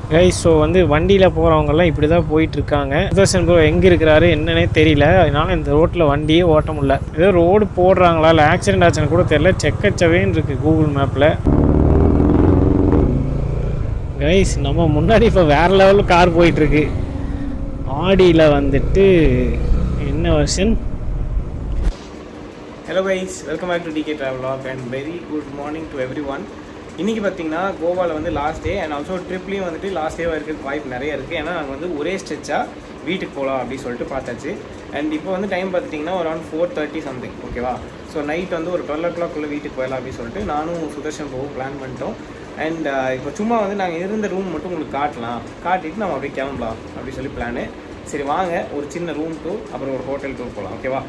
Guys so வந்து வண்டியில் போகிறவங்கெல்லாம் இப்படி தான் போயிட்டுருக்காங்க சுதர்ஷன் ப்ரோ எங்கே இருக்கிறாரு என்னன்னே தெரியல அதனால இந்த ரோட்டில் வண்டியே ஓட்ட முடியல ஏதோ ரோடு போடுறாங்களா இல்லை ஆக்சிடென்ட் ஆச்சுன்னு கூட தெரியல செக்கச்சவேன்னு இருக்குது கூகுள் மேப்பில் கைஸ் நம்ம முன்னாடி இப்போ வேறு லெவலில் கார் போயிட்டுருக்கு ஆடியில் வந்துட்டு என்ன வருஷன் hello guys welcome back to DK travel and very good morning to everyone இன்றைக்கி பார்த்தீங்கன்னா கோவாவில் வந்து லாஸ்ட் டே அண்ட் ஆல்சோ ட்ரிப்லேயும் வந்துட்டு லாஸ்ட் டேவாக இருக்கிறதுக்கு வாய்ப்பு நிறைய இருக்குது ஏன்னா நாங்கள் வந்து ஒரே ஸ்ட்ரெச்சாக வீட்டுக்கு போகலாம் அப்படின்னு சொல்லிட்டு பார்த்தாச்சு அண்ட் இப்போ வந்து டைம் பார்த்துட்டிங்கன்னா ஒரு அரௌண்ட் ஃபோர் தேர்ட்டி சம்திங் ஓகேவா ஸோ நைட் வந்து ஒரு டுவெல் ஓ கிளாக்குள்ளே வீட்டுக்கு போயிடலாம் அப்படின்னு சொல்லிட்டு நானும் சுதர்ஷன் போகும் பிளான் பண்ணிட்டோம் அண்ட் இப்போ சும்மா வந்து நாங்கள் இருந்த ரூம் மட்டும் உங்களுக்கு காட்டலாம் காட்டிட்டு நம்ம அப்படியே கிளம்பலாம் அப்படின்னு சொல்லி பிளானு சரி வாங்க ஒரு சின்ன ரூம் டூர் அப்புறம் ஒரு ஹோட்டல் டூர் போகலாம் ஓகேவா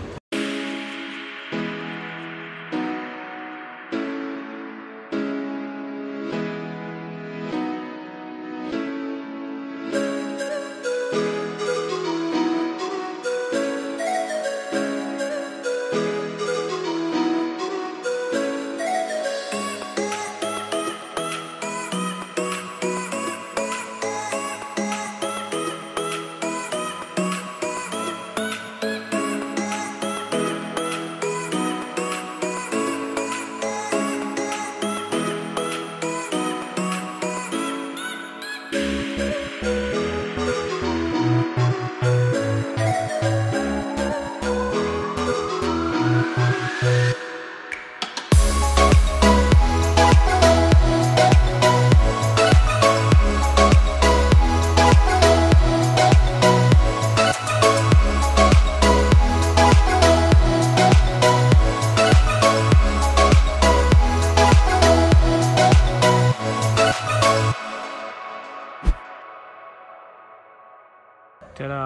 டடா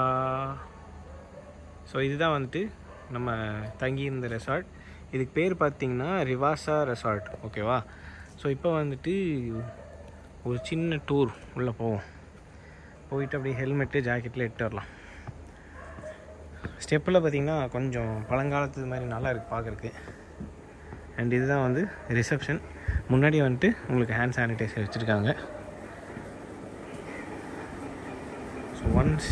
ஸோ இதுதான் வந்துட்டு நம்ம தங்கியிருந்த ரெசார்ட் இதுக்கு பேர் பார்த்தீங்கன்னா ரிவாசா ரெசார்ட் ஓகேவா ஸோ இப்போ வந்துட்டு ஒரு சின்ன டூர் உள்ளே போவோம் போயிட்டு அப்படியே ஹெல்மெட்டு ஜாக்கெட்டில் இட்டு வரலாம் ஸ்டெப்பில் பார்த்தீங்கன்னா கொஞ்சம் பழங்காலத்து மாதிரி நல்லா இருக்குது பார்க்குறக்கு அண்ட் இதுதான் வந்து ரிசப்ஷன் முன்னாடி வந்துட்டு உங்களுக்கு ஹேண்ட் சானிடைசர் வச்சுருக்காங்க ஸோ ஒன்ஸ்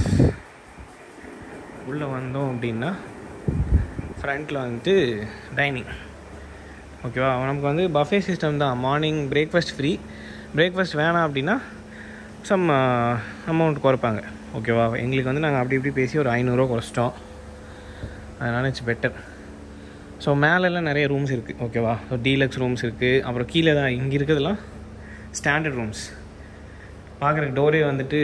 உள்ளே வந்தோம் அப்படின்னா ஃப்ரண்ட்டில் வந்துட்டு டைனிங் ஓகேவா நமக்கு வந்து பஃபே சிஸ்டம் தான் மார்னிங் பிரேக்ஃபாஸ்ட் ஃப்ரீ பிரேக்ஃபாஸ்ட் வேணாம் அப்படின்னா சம் அமௌண்ட் குறைப்பாங்க ஓகேவா எங்களுக்கு வந்து நாங்கள் அப்படி இப்படி பேசி ஒரு ஐநூறுரூவா குறைச்சிட்டோம் அதனால் இட்ஸ் பெட்டர் ஸோ மேலெல்லாம் நிறைய ரூம்ஸ் இருக்குது ஓகேவா ஸோ டீலக்ஸ் ரூம்ஸ் இருக்குது அப்புறம் கீழே தான் இங்கே இருக்கிறதுலாம் ஸ்டாண்டர்ட் ரூம்ஸ் பார்க்குறக்கு டோரே வந்துட்டு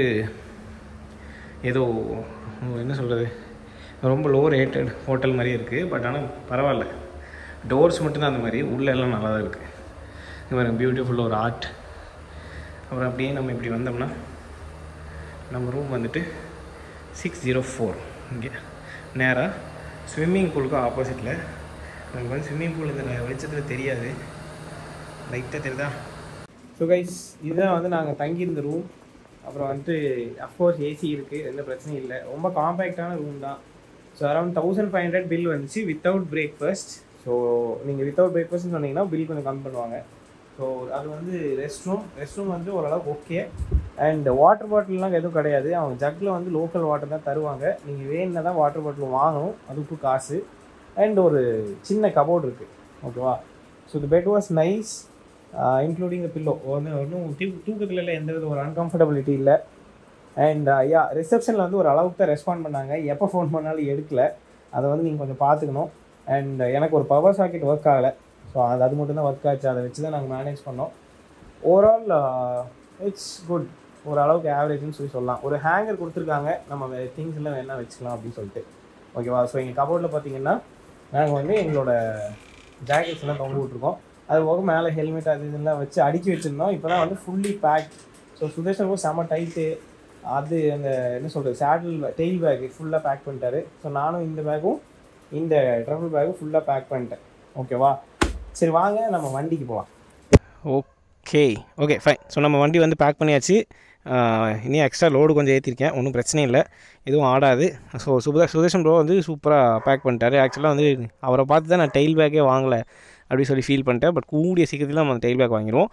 ஏதோ என்ன சொல்கிறது ரொம்ப லோ ரேட்டட் ஹோட்டல் மாதிரி இருக்குது பட் ஆனால் பரவாயில்ல டோர்ஸ் மட்டும்தான் அந்த மாதிரி உள்ளே எல்லாம் நல்லா தான் இருக்குது இது மாதிரி பியூட்டிஃபுல் ஒரு ஆர்ட் அப்புறம் அப்படியே நம்ம இப்படி வந்தோம்னா நம்ம ரூம் வந்துட்டு சிக்ஸ் ஜீரோ ஃபோர் இங்கே நேராக ஸ்விம்மிங் பூலுக்கு ஆப்போசிட்டில் நமக்கு வந்து ஸ்விம்மிங் பூல் இந்த வெளிச்சத்தில் தெரியாது லைட்டாக தெரியுதா ஸோ கைஸ் இதுதான் வந்து நாங்கள் தங்கியிருந்த ரூம் அப்புறம் வந்துட்டு அஃப்கோர்ஸ் ஏசி இருக்குது எந்த பிரச்சனையும் இல்லை ரொம்ப காம்பேக்டான ரூம் தான் so around thousand five hundred bill வந்துச்சு வித்தவுட் பிரேக்ஃபாஸ்ட் ஸோ நீங்கள் வித்தவுட் பிரேக்ஃபாஸ்ட்னு சொன்னீங்கன்னா பில் கொஞ்சம் கம்மி பண்ணுவாங்க ஸோ அது வந்து ரெஸ்ட் ரூம் ரெஸ்ட் ரூம் வந்து ஓரளவுக்கு ஓகே அண்ட் வாட்டர் பாட்டில்லாம் எதுவும் கிடையாது அவங்க ஜக்கில் வந்து லோக்கல் வாட்டர் தான் தருவாங்க நீங்கள் வேணுன்னா தான் வாட்டர் பாட்டில் வாங்கணும் அதுக்கு காசு அண்ட் ஒரு சின்ன கபோர்டு இருக்குது ஓகேவா so the bed was nice including the pillow ஒன்று ஒன்றும் தூ தூக்கத்தில் எந்த வித ஒரு அன்கம்ஃபர்டபிலிட்டி இல்லை அண்ட் யா ரிசப்ஷனில் வந்து ஒரு அளவுக்கு தான் ரெஸ்பாண்ட் பண்ணாங்க எப்போ ஃபோன் பண்ணாலும் எடுக்கல அதை வந்து நீங்கள் கொஞ்சம் பார்த்துக்கணும் அண்ட் எனக்கு ஒரு பவர் சாக்கெட் ஒர்க் ஆகலை ஸோ அது அது மட்டும் தான் ஒர்க் ஆச்சு அதை வச்சு தான் நாங்கள் மேனேஜ் பண்ணோம் ஓவரால் இட்ஸ் குட் ஒரு அளவுக்கு ஆவரேஜ்னு சொல்லி சொல்லலாம் ஒரு ஹேங்கர் கொடுத்துருக்காங்க நம்ம திங்ஸ் எல்லாம் வேணால் வச்சுக்கலாம் அப்படின்னு சொல்லிட்டு ஓகேவா ஸோ எங்கள் கபோர்டில் பார்த்தீங்கன்னா நாங்கள் வந்து எங்களோட ஜாக்கெட்ஸ் எல்லாம் தொங்க விட்ருக்கோம் அது போக மேலே ஹெல்மெட் அது இதெல்லாம் வச்சு அடுக்கி வச்சுருந்தோம் இப்போ தான் வந்து ஃபுல்லி பேக் ஸோ சுதேஷன் கூட செம்ம டைட்டு அது அந்த என்ன சொல்கிறது சேடில் டெய்ல் பேக் ஃபுல்லாக பேக் பண்ணிட்டாரு ஸோ நானும் இந்த பேக்கும் இந்த ட்ரபிள் பேக்கும் ஃபுல்லாக பேக் பண்ணிட்டேன் ஓகேவா சரி வாங்க நம்ம வண்டிக்கு போகலாம் ஓகே ஓகே ஃபைன் ஸோ நம்ம வண்டி வந்து பேக் பண்ணியாச்சு இனி எக்ஸ்ட்ரா லோடு கொஞ்சம் ஏற்றிருக்கேன் ஒன்றும் பிரச்சனை இல்லை எதுவும் ஆடாது ஸோ சுபதா சுதர்ஷன் ப்ரோ வந்து சூப்பராக பேக் பண்ணிட்டாரு ஆக்சுவலாக வந்து அவரை பார்த்து தான் நான் டெயில் பேக்கே வாங்கலை அப்படி சொல்லி ஃபீல் பண்ணிட்டேன் பட் கூடிய சீக்கிரத்தில் நம்ம டெயில் பேக் வாங்கிடுவோம்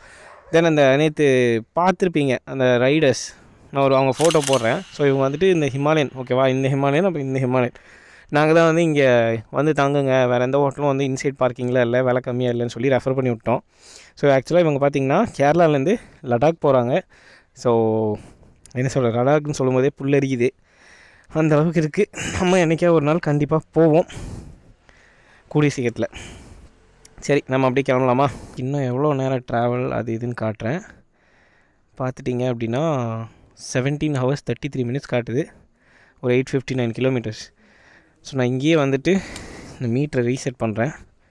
தென் அந்த நேற்று பார்த்துருப்பீங்க அந்த ரைடர்ஸ் நான் ஒரு அவங்க ஃபோட்டோ போடுறேன் ஸோ இவங்க வந்துட்டு இந்த ஹிமாலயன் ஓகேவா இந்த ஹிமாலயன் அப்புறம் இந்த ஹிமாலயன் நாங்கள் தான் வந்து இங்கே வந்து தங்குங்க வேறு எந்த ஹோட்டலும் வந்து இன்சைட் பார்க்கிங்கில் இல்லை விலை கம்மியாக இல்லைன்னு சொல்லி ரெஃபர் பண்ணி விட்டோம் ஸோ ஆக்சுவலாக இவங்க பார்த்தீங்கன்னா கேரளாலேருந்து லடாக் போகிறாங்க ஸோ என்ன சொல்கிற லடாக்னு சொல்லும்போதே புல்லரிக்குது அந்த அளவுக்கு இருக்குது நம்ம என்றைக்கா ஒரு நாள் கண்டிப்பாக போவோம் கூடிய சீக்கிரத்தில் சரி நம்ம அப்படியே கிளம்பலாமா இன்னும் எவ்வளோ நேரம் ட்ராவல் அது இதுன்னு காட்டுறேன் பார்த்துட்டிங்க அப்படின்னா seventeen hours thirty three minutes காட்டுது ஒரு eight fifty nine kilometres so நான் இங்கேயே வந்துட்டு இந்த மீட்டரை ரீசெட் பண்ணுறேன்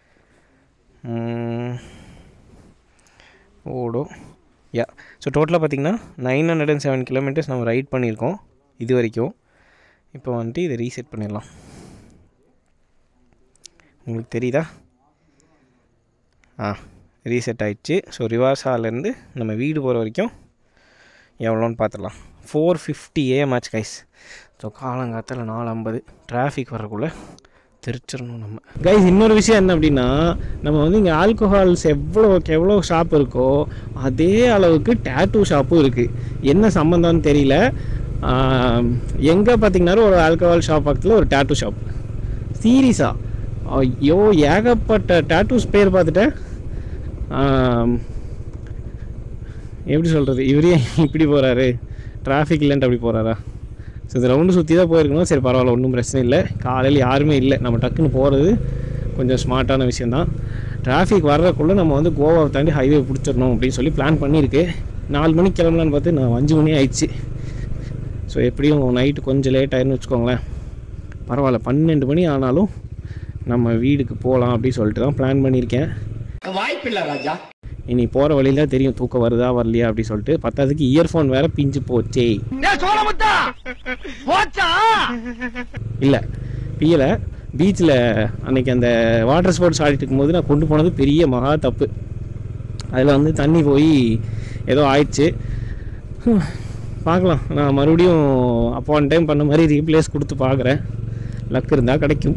ஓடும் யா ஸோ டோட்டலாக பார்த்திங்கன்னா nine hundred and seven kilometres நம்ம ரைட் பண்ணியிருக்கோம் இது வரைக்கும் இப்போ வந்துட்டு இதை ரீசெட் பண்ணிடலாம் உங்களுக்கு தெரியுதா ஆ ரீசெட் ஆயிடுச்சு ஸோ ரிவார்ஸாலேருந்து நம்ம வீடு போகிற வரைக்கும் எவ்வளோன்னு பார்த்துடலாம் ஃபோர் ஃபிஃப்டி ஏஎம் ஆச்சு கைஸ் ஸோ காலங்காத்தில் நாலு ஐம்பது டிராஃபிக் வரக்குள்ளே தெரிச்சிடணும் நம்ம கைஸ் இன்னொரு விஷயம் என்ன அப்படின்னா நம்ம வந்து இங்கே ஆல்கோஹால்ஸ் எவ்வளோக்கு எவ்வளோ ஷாப் இருக்கோ அதே அளவுக்கு டேட்டூ ஷாப்பும் இருக்குது என்ன சம்மந்தம்னு தெரியல எங்கே பார்த்தீங்கன்னா ஒரு ஆல்கோஹால் ஷாப் பக்கத்தில் ஒரு டேட்டூ ஷாப் சீரியஸா ஐயோ ஏகப்பட்ட டேட்டூஸ் பேர் பார்த்துட்டேன் ஆம், எப்படி சொல்கிறது இவரே இப்படி போகிறாரு டிராஃபிக் இல்லைன்ட்டு அப்படி போகிறாரா ஸோ இந்த ரவுண்டு சுற்றி தான் போயிருக்கணும் சரி பரவாயில்ல ஒன்றும் பிரச்சனை இல்லை காலையில் யாருமே இல்லை நம்ம டக்குன்னு போகிறது கொஞ்சம் ஸ்மார்ட்டான விஷயந்தான் டிராஃபிக் வர்றதுக்குள்ளே நம்ம வந்து கோவாவை தாண்டி ஹைவே பிடிச்சிடணும் அப்படின்னு சொல்லி பிளான் பண்ணியிருக்கு நாலு மணிக்கு கிளம்பலான்னு பார்த்து நான் அஞ்சு மணி ஆயிடுச்சு ஸோ எப்படியும் நைட்டு கொஞ்சம் லேட் ஆயிருன்னு வச்சுக்கோங்களேன் பரவாயில்ல பன்னெண்டு மணி ஆனாலும் நம்ம வீடுக்கு போகலாம் அப்படின்னு சொல்லிட்டு தான் பிளான் பண்ணியிருக்கேன் வாய்ப்பில்லை ராஜா இனி போகிற வழியில தெரியும் தூக்கம் வருதா வரலையா அப்படி சொல்லிட்டு பத்தாவதுக்கு இயர்ஃபோன் வேற பிஞ்சு போச்சே சோழமுத்தா போச்சா இல்லை பியலை பீச்சில் அன்னைக்கு அந்த வாட்டர் ஸ்போர்ட்ஸ் ஆடிட்டு இருக்கும்போது நான் கொண்டு போனது பெரிய மகா தப்பு அதில் வந்து தண்ணி போய் ஏதோ ஆயிடுச்சு ஹம், பார்க்கலாம் நான் மறுபடியும் அப்போ ஒன் டைம் பண்ண மாதிரி ரீப்ளேஸ் கொடுத்து பார்க்குறேன் லக் இருந்தால் கிடைக்கும்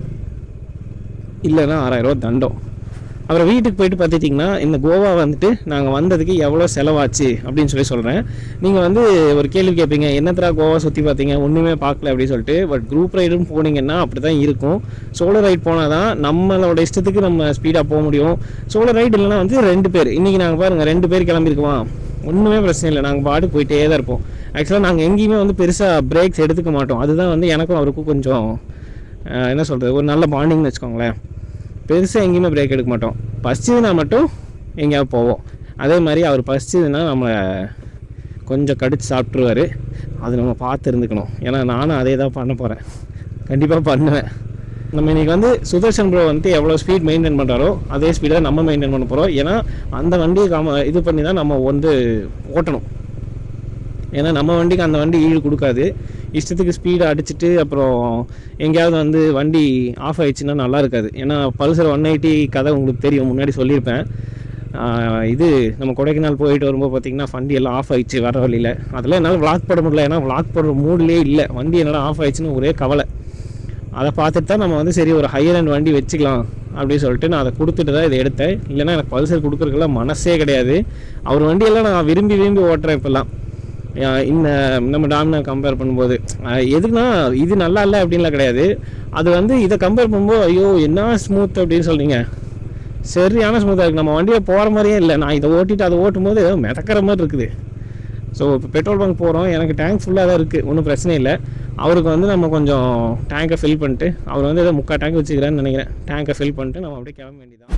இல்லைன்னா ஆறாயிரரூவா தண்டம் அப்புறம் வீட்டுக்கு போயிட்டு பார்த்துட்டிங்கன்னா இந்த கோவா வந்துட்டு நாங்கள் வந்ததுக்கு எவ்வளோ செலவாச்சு அப்படின்னு சொல்லி சொல்கிறேன் நீங்கள் வந்து ஒரு கேள்வி கேட்பீங்க என்னத்தரா கோவா சுற்றி பார்த்தீங்க ஒன்றுமே பார்க்கல அப்படின்னு சொல்லிட்டு பட் குரூப் ரைடும் போனீங்கன்னா அப்படி தான் இருக்கும் சோலோ ரைட் போனால் தான் நம்மளோட இஷ்டத்துக்கு நம்ம ஸ்பீடாக போக முடியும் சோலோ ரைடு இல்லைன்னா வந்து ரெண்டு பேர் இன்றைக்கி நாங்கள் பாருங்கள் ரெண்டு பேர் கிளம்பியிருக்கோமா ஒன்றுமே பிரச்சனை இல்லை நாங்கள் பாட்டு போயிட்டே தான் இருப்போம் ஆக்சுவலாக நாங்கள் எங்கேயுமே வந்து பெருசாக பிரேக்ஸ் எடுத்துக்க மாட்டோம் அதுதான் வந்து எனக்கும் அவருக்கும் கொஞ்சம் அஹ், என்ன சொல்கிறது ஒரு நல்ல பாண்டிங்னு வச்சுக்கோங்களேன் பெருசாக எங்கேயுமே பிரேக் எடுக்க மாட்டோம் பசிச்சதுனா மட்டும் எங்கேயாவது போவோம் அதே மாதிரி அவர் பசிச்சதுன்னா நம்ம கொஞ்சம் கடிச்சு சாப்பிட்ருவாரு அது நம்ம பார்த்து இருந்துக்கணும் ஏன்னா நானும் அதே தான் பண்ண போகிறேன் கண்டிப்பாக பண்ணுவேன் நம்ம இன்றைக்கி வந்து சுதர்ஷன் ப்ரோ வந்துட்டு எவ்வளோ ஸ்பீட் மெயின்டைன் பண்ணுறாரோ அதே ஸ்பீடை நம்ம மெயின்டைன் பண்ண போகிறோம் ஏன்னா அந்த வண்டியை காம இது பண்ணி தான் நம்ம வந்து ஓட்டணும் ஏன்னா நம்ம வண்டிக்கு அந்த வண்டி ஈடு கொடுக்காது இஷ்டத்துக்கு ஸ்பீடை அடிச்சுட்டு அப்புறம் எங்கேயாவது வந்து வண்டி ஆஃப் ஆயிடுச்சுன்னா நல்லா இருக்காது ஏன்னா பல்சர் ஒன் எயிட்டி கதை உங்களுக்கு தெரியும் முன்னாடி சொல்லியிருப்பேன் ஆஹ் இது நம்ம கொடைக்கானல் போயிட்டு வரும்போது பார்த்தீங்கன்னா வண்டி எல்லாம் ஆஃப் ஆயிடுச்சு வர வழியில் அதெல்லாம் என்னால் vlog போட முடியல ஏன்னா vlog போடுற மூட்லேயே இல்லை வண்டி என்னடா ஆஃப் ஆயிடுச்சுன்னு ஒரே கவலை அதை பார்த்துட்டு தான் நம்ம வந்து சரி ஒரு ஹையர் அண்ட் வண்டி வச்சுக்கலாம் அப்படின்னு சொல்லிட்டு நான் அதை கொடுத்துட்டு தான் இதை எடுத்தேன் இல்லைன்னா எனக்கு பல்சர் கொடுக்குறதுக்கெல்லாம் மனசே கிடையாது அவர் வண்டியெல்லாம் நான் விரும்பி விரும்பி ஓட்டுறேன் இப்போல்லாம் அஹ் இந்த நம்ம டாமினா கம்பேர் பண்ணும்போது அஹ் எதுக்குன்னா இது நல்லா இல்லை அப்படின்லாம் கிடையாது அது வந்து இதை கம்பேர் பண்ணும்போது ஐயோ என்ன ஸ்மூத் அப்படின்னு சொல்றீங்க சரியான ஸ்மூத்தாக இருக்குது நம்ம வண்டியில் போகிற மாதிரியே இல்லை நான் இதை ஓட்டிட்டு அதை ஓட்டும் போது ஏதோ மிதக்கிற மாதிரி இருக்குது ஸோ இப்போ பெட்ரோல் பங்க் போகிறோம் எனக்கு டேங்க் ஃபுல்லாக தான் இருக்குது ஒன்றும் பிரச்சனை இல்லை அவருக்கு வந்து நம்ம கொஞ்சம் டேங்கை ஃபில் பண்ணிட்டு அவர் வந்து ஏதோ முக்கால் டேங்க் வச்சுக்கிறேன்னு நினைக்கிறேன் டேங்கை ஃபில் பண்ணிட்டு நம்ம அப்படியே கிளம்ப வேண்டியதான்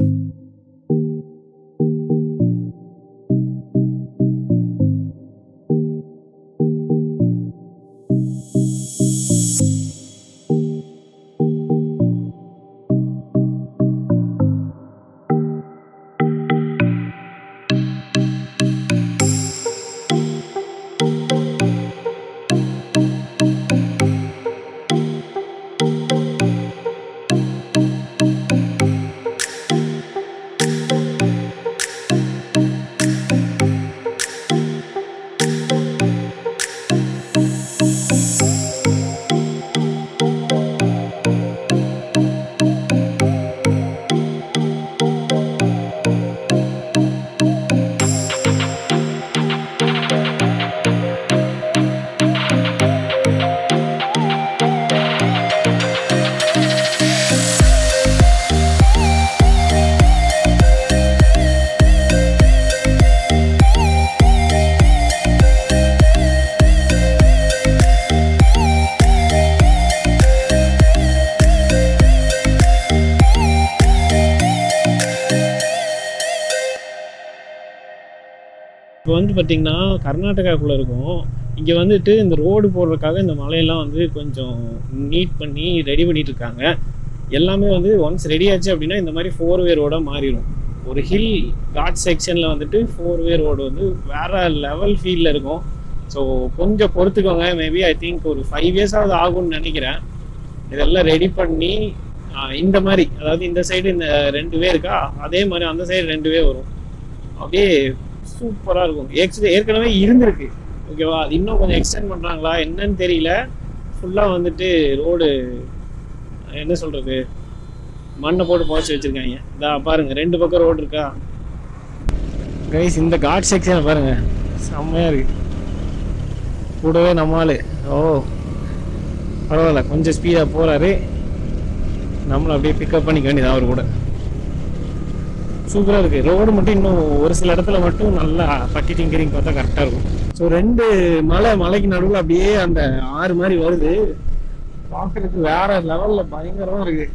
வந்து பார்த்தீங்கன்னா கர்நாடகாக்குள்ளே இருக்கும் இங்கே வந்துட்டு இந்த ரோடு போடுறதுக்காக இந்த மலையெல்லாம் வந்து கொஞ்சம் நீட் பண்ணி ரெடி பண்ணிட்டு இருக்காங்க எல்லாமே வந்து ஒன்ஸ் ரெடி ஆச்சு அப்படின்னா இந்த மாதிரி ஃபோர் வே ரோடாக மாறிடும் ஒரு ஹில் காட் செக்ஷனில் வந்துட்டு ஃபோர் வே ரோடு வந்து வேற லெவல் ஃபீல்டில் இருக்கும் ஸோ கொஞ்சம் பொறுத்துக்கோங்க மேபி ஐ திங்க் ஒரு ஃபைவ் இயர்ஸாவது ஆகும்னு நினைக்கிறேன் இதெல்லாம் ரெடி பண்ணி ஆஹ், இந்த மாதிரி அதாவது இந்த சைடு இந்த ரெண்டு வே இருக்கா அதே மாதிரி அந்த சைடு ரெண்டு வே வரும் அப்படியே சூப்பராக இருக்கும் ஏற்கனவே ஏற்கனவே இருந்திருக்கு ஓகேவா அது இன்னும் கொஞ்சம் எக்ஸ்டெண்ட் பண்ணுறாங்களா என்னன்னு தெரியல ஃபுல்லாக வந்துட்டு ரோடு என்ன சொல்கிறது மண்ணை போட்டு புதைச்சி வச்சுருக்காங்க இதா பாருங்க ரெண்டு பக்கம் ரோடு இருக்கா கைஸ் இந்த காட் செக்ஷனை பாருங்க செம்மையாக இருக்கு கூடவே நம்மால் ஓ பரவாயில்ல கொஞ்சம் ஸ்பீடாக போகிறாரு நம்மளை அப்படியே பிக்கப் பண்ணிக்க வேண்டியது அவர் கூட சூப்பராக இருக்குது ரோடு மட்டும் இன்னும் ஒரு சில இடத்துல மட்டும் நல்லா பட்டி டிங்கரிங் பார்த்தா கரெக்டாக இருக்கும் ஸோ ரெண்டு மலை மலைக்கு நடுவில் அப்படியே அந்த ஆறு மாதிரி வருது பார்க்கறதுக்கு வேற லெவலில் பயங்கரமாக இருக்கு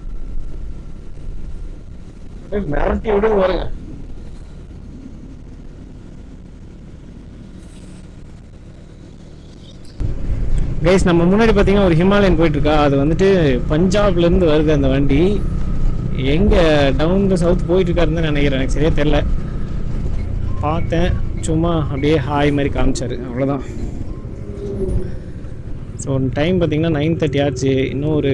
அப்படியே மிரட்டி விட வருங்க கைஸ் நம்ம முன்னாடி பார்த்தீங்கன்னா ஒரு ஹிமாலயன் போயிட்டு இருக்கா அது வந்துட்டு பஞ்சாப்ல இருந்து வருது அந்த வண்டி எங்க டவுன் த சவுத் போயிட்டு இருக்காருன்னு நினைக்கிறேன் எனக்கு சரியா தெரியல பார்த்தேன் சும்மா அப்படியே ஹாய் மாதிரி காமிச்சாரு அவ்வளோதான் ஸோ டைம் பார்த்தீங்கன்னா நைன் தேர்ட்டி ஆச்சு இன்னும் ஒரு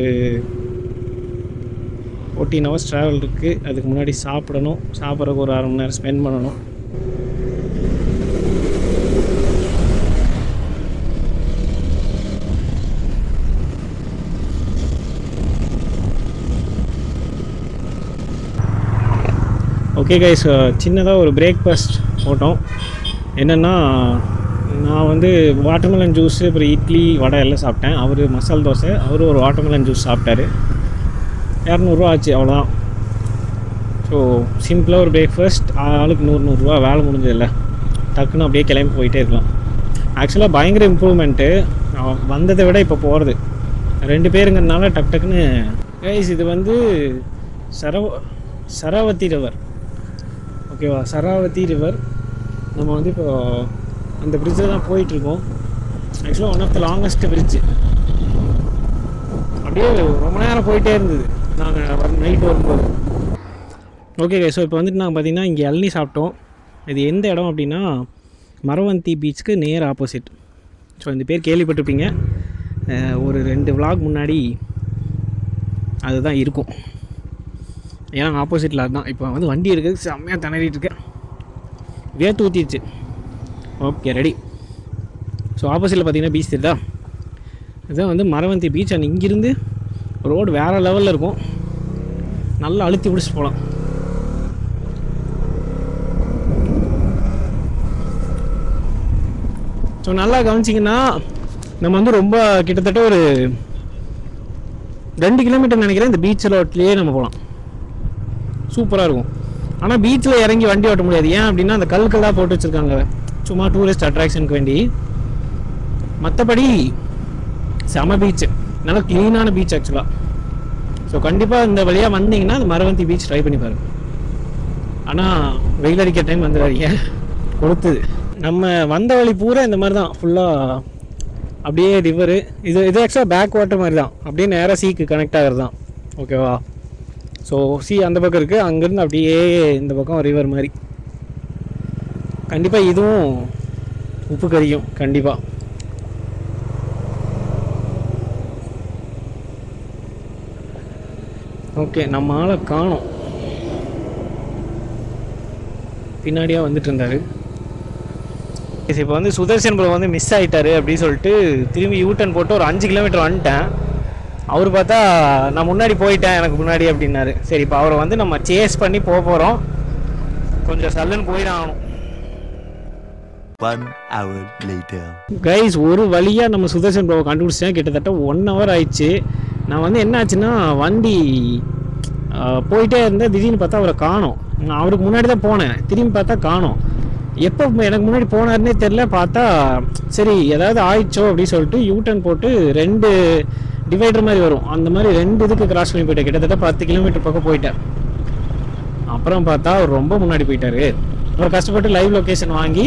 ஃபோர்டீன் ஹவர்ஸ் ட்ராவல் இருக்குது அதுக்கு முன்னாடி சாப்பிடணும் சாப்பிட்றதுக்கு ஒரு அரை மணி நேரம் ஸ்பெண்ட் பண்ணணும் ஓகே கைஸ் சின்னதாக ஒரு பிரேக்ஃபாஸ்ட் போட்டோம் என்னென்னா நான் வந்து வாட்டர்மெலன் ஜூஸு அப்புறம் இட்லி வடை எல்லாம் சாப்பிட்டேன் அவர் மசால் தோசை அவர் ஒரு வாட்டர்மெலன் ஜூஸ் சாப்பிட்டாரு இரநூறுவா ஆச்சு அவ்வளோதான் ஸோ சிம்பிளாக ஒரு பிரேக்ஃபாஸ்ட் ஆளுக்கு நூறு நூறுரூவா வேலை முடிஞ்சதில்ல டக்குன்னு அப்படியே கிளம்பி போயிட்டே இருக்கலாம் ஆக்சுவலாக பயங்கர இம்ப்ரூவ்மெண்ட்டு வந்ததை விட இப்போ போகிறது ரெண்டு பேருங்கிறதுனால டக் டக்குன்னு கைஸ் இது வந்து சரவ சராவதி ரிவர் ஓகேவா சராவதி ரிவர் நம்ம வந்து இப்போ அந்த பிரிட்ஜில் தான் போயிட்டுருக்கோம் ஆக்சுவலாக one of the longest bridge அப்படியே ரொம்ப நேரம் போயிட்டே இருந்தது நாங்கள் நைட் வரும்போது ஓகே ஸோ இப்போ வந்துட்டு நாங்கள் பார்த்தீங்கன்னா இங்கே இளநீ சாப்பிட்டோம் இது எந்த இடம் அப்படின்னா மரவந்தி பீச்சுக்கு நேர் ஆப்போசிட் ஸோ இந்த பேர் கேள்விப்பட்டிருப்பீங்க அஹ் ஒரு ரெண்டு vlog முன்னாடி அதுதான் இருக்கும் ஏன்னா ஆப்போசிட்டில் அதுதான் இப்போ வந்து வண்டி இருக்குது செம்மையாக திணறிட்டு இருக்கேன் வேர்த்து ஊற்றிடுச்சு ஓகே ரெடி ஸோ ஆப்போசிட்டில் பார்த்தீங்கன்னா பீச் தெரியுதா இதுதான் வந்து மரவந்தி பீச் அண்ட் இங்கிருந்து ரோடு வேறு லெவலில் இருக்கும் நல்லா அழுத்தி பிடிச்சி போகலாம் ஸோ நல்லா கவனிச்சிங்கன்னா நம்ம வந்து ரொம்ப கிட்டத்தட்ட ஒரு ரெண்டு கிலோமீட்டர் நினைக்கிறேன் இந்த பீச் ரோட்லேயே நம்ம போகலாம் சூப்பராக இருக்கும் ஆனால் பீச்சில் இறங்கி வண்டி ஓட்ட முடியாது ஏன் அப்படின்னா அந்த கல் கல்லாக போட்டு வச்சுருக்காங்க சும்மா டூரிஸ்ட் அட்ராக்ஷனுக்கு வேண்டி மற்றபடி செம பீச் நல்லா க்ளீனான பீச் ஆக்சுவலாக ஸோ கண்டிப்பாக இந்த வழியாக வந்தீங்கன்னா அந்த மரவந்தி பீச் ட்ரை பண்ணி பாருங்க ஆனால் வெயில் அடிக்கிற டைம் வந்துடாதீங்க கொடுத்தது நம்ம வந்த வழி பூரா இந்த மாதிரி தான் ஃபுல்லாக அப்படியே ரிவரு இது இது ஆக்சுவலாக பேக் வாட்டர் மாதிரி தான் அப்படியே நேராக சீக்கு கனெக்ட் ஆகிறது தான் ஓகேவா ஸோ சி அந்த பக்கம் இருக்குது அங்கேருந்து அப்படியே இந்த பக்கம் ரிவர் மாதிரி கண்டிப்பாக இதுவும் உப்பு கரியும் கண்டிப்பாக ஓகே நம்ம ஆளை காணோம் பின்னாடியாக வந்துட்டு இருந்தார் இப்போ வந்து சுதர்சன் ப்ரோ வந்து மிஸ் ஆயிட்டாரு அப்படின்னு சொல்லிட்டு திரும்பி யூட்டன் போட்டு ஒரு அஞ்சு கிலோமீட்டர் வந்துட்டேன் அவர் பார்த்தா நான் முன்னாடி போயிட்டேன் எனக்கு முன்னாடி அப்படின்னாரு சரி இப்போ அவரை வந்து நம்ம சேஸ் பண்ணி போக போகிறோம் கொஞ்சம் சல்லுன்னு போயிடும் ஆகணும் One hour later. கைஸ் ஒரு வழியாக நம்ம சுதர்சன் ப்ரோவை கண்டுபிடிச்சேன் கிட்டத்தட்ட ஒன் ஹவர் ஆயிடுச்சு நான் வந்து என்ன ஆச்சுன்னா வண்டி ஆஹ், போயிட்டே இருந்தேன் திடீர்னு பார்த்தா அவரை காணோம் நான் அவருக்கு முன்னாடி தான் போனேன் திரும்பி பார்த்தா காணோம் எப்போ எனக்கு முன்னாடி போனாருன்னே தெரில பார்த்தா சரி ஏதாவது ஆயிடுச்சோ அப்படின்னு சொல்லிட்டு யூட்டன் போட்டு ரெண்டு டிவைடர் மாதிரி வரும் அந்த மாதிரி ரெண்டு இதுக்கு கிராஸ் பண்ணி போயிட்டேன் கிட்டத்தட்ட பத்து கிலோமீட்டர் பக்கம் போயிட்டேன் அப்புறம் பார்த்தா அவர் ரொம்ப முன்னாடி போயிட்டாரு அப்புறம் கஷ்டப்பட்டு லைவ் லொக்கேஷன் வாங்கி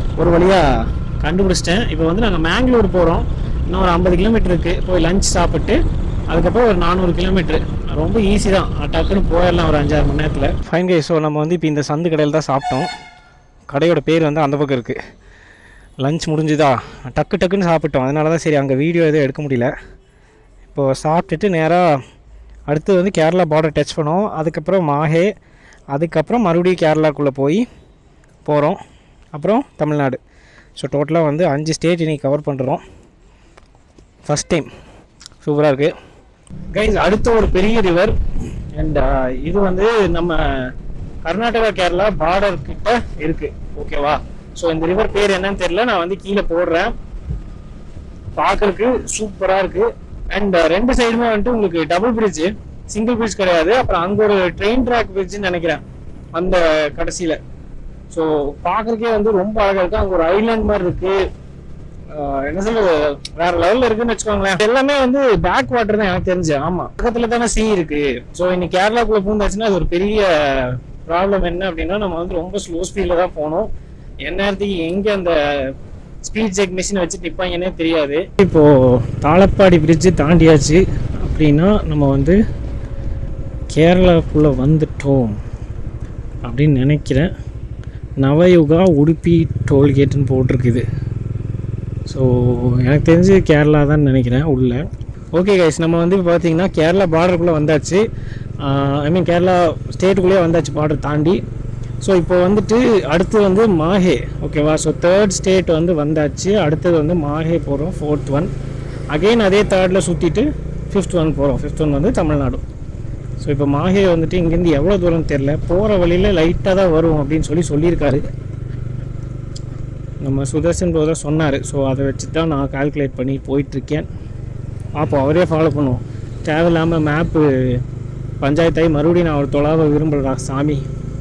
ஒரு வழியாக கண்டுபிடிச்சிட்டேன் இப்போ வந்து நாங்கள் மேங்களூர் போகிறோம் இன்னும் ஒரு ஐம்பது கிலோமீட்டர் இருக்குது போய் லஞ்ச் சாப்பிட்டு அதுக்கப்புறம் ஒரு நானூறு கிலோமீட்டர் ரொம்ப ஈஸி தான் டக்குன்னு போயிடலாம் ஒரு அஞ்சாறு மணி நேரத்தில் ஃபைன் கை ஸோ நம்ம வந்து இப்போ இந்த சந்து கடையில் தான் சாப்பிட்டோம் கடையோட பேர் வந்து அந்த பக்கம் இருக்குது லஞ்ச் முடிஞ்சுதா டக்கு டக்குன்னு சாப்பிட்டோம் அதனால தான் சரி அங்கே வீடியோ எதுவும் எடுக்க முடியல இப்போது சாப்பிட்டுட்டு நேராக அடுத்து வந்து கேரளா பார்டர் டச் பண்ணோம் அதுக்கப்புறம் மாஹே அதுக்கப்புறம் மறுபடியும் கேரளாக்குள்ளே போய் போகிறோம் அப்புறம் தமிழ்நாடு ஸோ டோட்டலாக வந்து அஞ்சு ஸ்டேட் இன்னைக்கு கவர் பண்ணுறோம் ஃபஸ்ட் டைம் சூப்பராக இருக்குது கைஸ் அடுத்த ஒரு பெரிய ரிவர் அண்ட் இது வந்து நம்ம கர்நாடகா கேரளா பார்டர் கிட்ட இருக்குது ஓகேவா ஸோ இந்த ரிவர் பேர் என்னன்னு தெரியல நான் வந்து கீழே போடுறேன் பார்க்கறதுக்கு சூப்பராக இருக்குது அண்ட் ரெண்டு சைடுமே வந்துட்டு உங்களுக்கு டபுள் பிரிட்ஜ் சிங்கிள் பிரிட்ஜ் கிடையாது அப்புறம் அங்கே ஒரு ட்ரெயின் ட்ராக் பிரிட்ஜ்னு நினைக்கிறேன் அந்த கடைசியில் ஸோ பார்க்கறதுக்கே வந்து ரொம்ப அழகாக இருக்குது அங்கே ஒரு ஐலாண்ட் மாதிரி இருக்குது ஆஹ் என்ன சொல்றது வேற லெவல்ல இருக்குன்னு வச்சுக்கோங்களேன் எல்லாமே வந்து பேக் வாட்டர் தான் எனக்கு தெரிஞ்சு ஆமா பக்கத்துல தானே சீ இருக்கு ஸோ இன்னைக்கு கேரளாக்குள்ள பூந்தாச்சுன்னா அது ஒரு பெரிய ப்ராப்ளம் என்ன அப்படின்னா நம்ம வந்து ரொம்ப ஸ்லோ ஸ்பீட்ல தான் போகணும் எந்நேரத்துக்கு எங்க அந்த ஸ்பீட் செக் மிஷின் வச்சு நிப்பாங்கன்னே தெரியாது இப்போ தாளப்பாடி பிரிட்ஜ் தாண்டியாச்சு அப்படின்னா நம்ம வந்து கேரளாக்குள்ள வந்துட்டோம் அப்படின்னு நினைக்கிறேன் நவயுகா உடுப்பி டோல்கேட்டுன்னு போட்டிருக்குது ஸோ எனக்கு தெரிஞ்சு கேரளா தான் நினைக்கிறேன் உள்ள ஓகே கைஸ் நம்ம வந்து இப்போ பார்த்தீங்கன்னா கேரளா பார்டருக்குள்ளே வந்தாச்சு ஐ மீன் கேரளா ஸ்டேட்டுக்குள்ளேயே வந்தாச்சு பார்டர் தாண்டி ஸோ இப்போ வந்துட்டு அடுத்து வந்து மாஹே ஓகேவா ஸோ தேர்ட் ஸ்டேட் வந்து வந்தாச்சு அடுத்தது வந்து மாஹே போகிறோம் ஃபோர்த் ஒன் அகெயின் அதே தேர்டில் சுற்றிட்டு ஃபிஃப்த் ஒன் போகிறோம் ஃபிஃப்த் ஒன் வந்து தமிழ்நாடு ஸோ இப்போ மாஹே வந்துட்டு இங்கேருந்து எவ்வளோ தூரம் தெரில போகிற வழியில் லைட்டாக தான் வரும் அப்படின்னு சொல்லி சொல்லியிருக்காரு நம்ம சுதர்ஷன் ப்ரோ தான் சொன்னார் ஸோ அதை வச்சு தான் நான் கால்குலேட் பண்ணி போயிட்டுருக்கேன் பார்ப்போம் அவரே ஃபாலோ பண்ணுவோம் தேவையில்லாமல் மேப்பு பஞ்சாயத்தாய் மறுபடியும் நான் ஒரு தொலாவை விரும்புகிறா சாமி